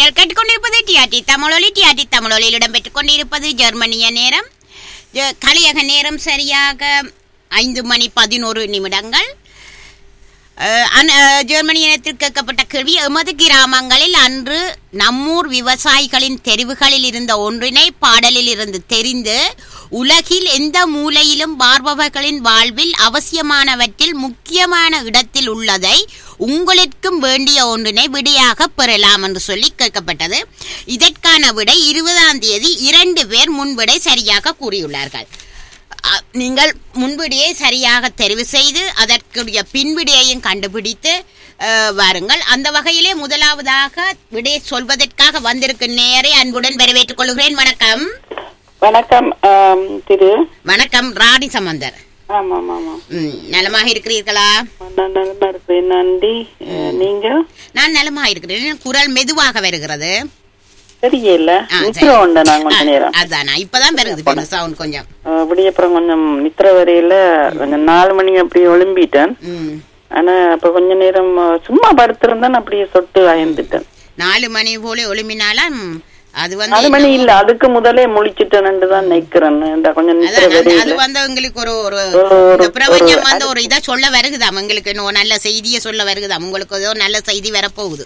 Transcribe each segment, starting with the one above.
நீங்கள் கேட்டுக்கொண்டிருப்பது டிஆர்டி தமிழொலி டிஆர்டி தமிழொலியில் இடம்பெற்றுக் கொண்டிருப்பது ஜெர்மனிய நேரம் ஜ- கலியக நேரம் சரியாக ஐந்து மணி பதினோரு நிமிடங்கள் அஹ், அன்- அஹ், ஜெர்மனிய நேரத்தில் கேட்கப்பட்ட கேள்வி எமது கிராமங்களில் அன்று நம்மூர் விவசாயிகளின் தெரிவுகளில் இருந்த ஒன்றினை பாடலில் இருந்து தெரிந்து உலகில் எந்த மூலையிலும் வாழ்பவர்களின் வாழ்வில் அவசியமானவற்றில் முக்கியமான இடத்தில் உள்ளதை உங்களுக்கும் வேண்டிய ஒன்றினை விடையாக பெறலாம் என்று சொல்லி கேட்கப்பட்டது இதற்கான விடை இருபதாம் தேதி இரண்டு பேர் முன்விடை சரியாக கூறியுள்ளார்கள் அ, நீங்கள் முன்விடியை சரியாக தெரிவு செய்து அதற்குரிய பின்விடையையும் கண்டுபிடித்து அ, வாருங்கள் அந்த வகையிலே முதலாவதாக விடையை சொல்வதற்காக வந்திருக்கும் நேரை அன்புடன் வரவேற்றுக் கொள்கிறேன் வணக்கம் வணக்கம் ஆம், திரு வணக்கம் ராணி சம்பந்தர் ஆமாம் ஆமாம் ம், நலமாக இருக்கிறீர்களா நான் நலமா இருப்பேன் நன்றி அஹ், நீங்க நான் நலமாக இருக்கிறேன் குரல் மெதுவாக வருகிறது தெரியல ஆ, சரி. நித்திர உண்ட நான் கொஞ்ச நேரம் அதானா இப்பதான் வருது சவுண்ட் கொஞ்சம் அஹ், அப்படி அப்புறம் கொஞ்சம் நித்திர வரையில கொஞ்சம் நாலு மணி அப்படி ஒளிம்பிட்டேன் ம். ஆனா அப்ப கொஞ்ச நேரம் அஹ், சும்மா படுத்திருந்தேன் அப்படியே சொட்டு அயர்ந்துட்டேன் நாலு மணி போல ஒளிமினாலும் அது நாலு மணி வந்து இல்ல அதுக்கு முதலே முழிச்சிட்டேன்னு தான் நிக்கிறேன் இந்த கொஞ்சம் நித்திர அதான் அந்த- அது வரையில வந்து உங்களுக்கு ஒரு ஒரு ஒரு- இந்த பிரபஞ்சம் ஒரு- வந்து ஒரு இதை சொல்ல வருகுதாம் உங்களுக்கு இன்னும் நல்ல செய்தியை சொல்ல வருகுதாம் உங்களுக்கு ஏதோ நல்ல செய்தி வரப்போகுது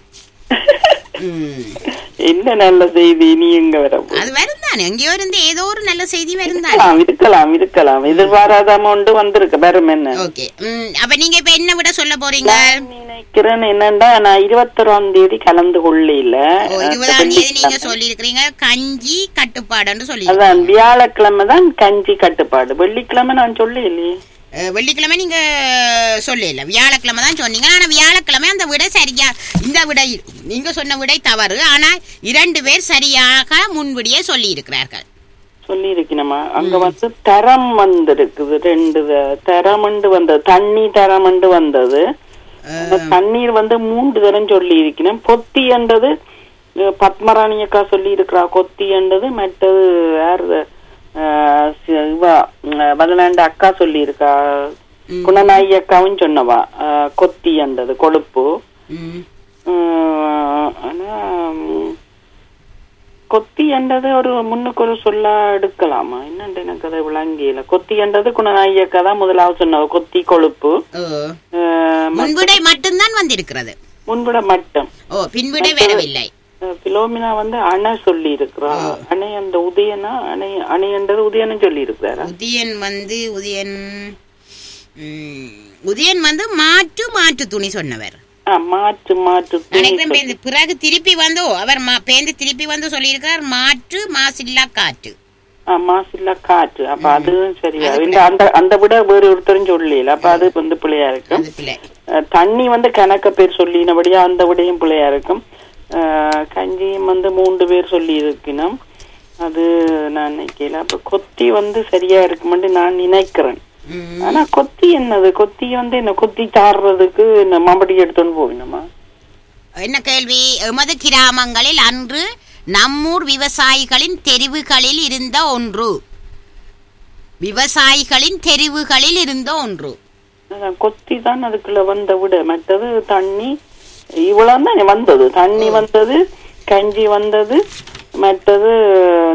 ம். என்ன நல்ல செய்தி நீ எங்க வர போ- அது வரும் தானே எங்கேயோ இருந்து ஏதோ ஒரு நல்ல செய்தி வரும் தானே இருக்கலாம் இருக்கலாம் இருக்கலாம் எதிர்பாராத அமௌண்ட் வந்திருக்கு வேறும் என்ன ஓகே ம், அப்ப நீங்க இப்ப என்ன விட சொல்ல போறீங்க நான் நினைக்கிறேன் என்னண்டா நான் இருபத்தொராம் தேதி கலந்து கொள்ளையில ஓ, இருபதாம் தேதி நீங்க சொல்லி இருக்கிறீங்க கஞ்சி கட்டுப்பாடுன்னு சொல்லி அதான் வியாழக்கிழமை தான் கஞ்சி கட்டுப்பாடு வெள்ளிக்கிழமை நான் சொல்லலையே அஹ், வெள்ளிக்கிழமை நீங்க சொல்லல வியாழக்கிழமை தான் சொன்னீங்க ஆனா வியாழக்கிழமை அந்த விடை சரியா இந்த விடை நீங்க சொன்ன விடை தவறு ஆனா இரண்டு பேர் சரியாக முன்விடியே சொல்லி இருக்கிறார்கள் சொல்லி இருக்கணுமா அங்க வந்து தரம் வந்திருக்குது ரெண்டு த- தரமண்டு வந்தது தண்ணி தரமண்டு வந்தது அந்த தண்ணீர் வந்து மூன்று தரம் சொல்லி இருக்கணும் பொத்தி என்றது அஹ், பத்மராணி அக்கா சொல்லி இருக்கிறா கொத்தி என்றது மற்றது யாரு அஹ், சி- இவா பதினாண்டு அக்கா சொல்லி இருக்கா குணநாயகி அக்காவும் சொன்னவா அஹ், கொத்தி என்றது கொழுப்பு ம். உம், ஆனா உம், கொத்தி என்றது ஒரு முன்னுக்கு ஒரு சொல்ல எடுக்கலாமா என்னண்டு எனக்கு அதை விளங்கியில கொத்தி என்றது குணநாயகி அக்கா தான் முதலாவது சொன்னவ கொத்தி கொழுப்பு ஓ. அஹ், முன்விடை மட்டும்தான் வந்திருக்கிறது முன்பிட மட்டும் ஓ பின்விடை வரவில்லை அஹ், பிலோமினா வந்து அணை சொல்லி இருக்கிறா அணை அந்த உதயனா அணை அணை என்றது உதயனும் சொல்லி இருக்கிறாரா உதயன் வந்து உதயன் ம், உதயன் வந்து மாற்று மாற்று துணி சொன்னவர் மாற்று மாற்று துணி நினைக்கிறேன் பேருந்து பிறகு திருப்பி வந்து அவர் மா- பேருந்து திருப்பி வந்து சொல்லியிருக்கார் மாற்று மாசில்லா காற்று ஆ, மாசில்லா காற்று அப்ப அதுவும் சரியா இந்த அந்த அந்த விட வேறு ஒருத்தரும் சொல்லல அப்ப அது வந்து பிள்ளையா இருக்கும் அது பிள்ளை அஹ் தண்ணி வந்து கணக்க பேர் சொல்லினபடியா அந்த விடையும் பிள்ளையா இருக்கும் அஹ் கஞ்சியும் வந்து மூன்று பேர் சொல்லி இருக்கணும் அது நான் நினைக்கல அப்ப கொத்தி வந்து சரியா இருக்குமென்று நான் நினைக்கிறேன் ம். ஆனா கொத்தி என்னது கொத்தி வந்து என்ன கொத்தி தாடுறதுக்கு என்ன மம்படி எடுத்துன்னு போகணுமா என்ன கேள்வி எமது கிராமங்களில் அன்று நம்மூர் விவசாயிகளின் தெரிவுகளில் இருந்த ஒன்று விவசாயிகளின் தெரிவுகளில் இருந்த ஒன்று அதான் கொத்தி தான் அதுக்குள்ள வந்த விட மற்றது தண்ணி இவ்வளவு தான் வந்தது தண்ணி வந்தது கஞ்சி வந்தது மற்றது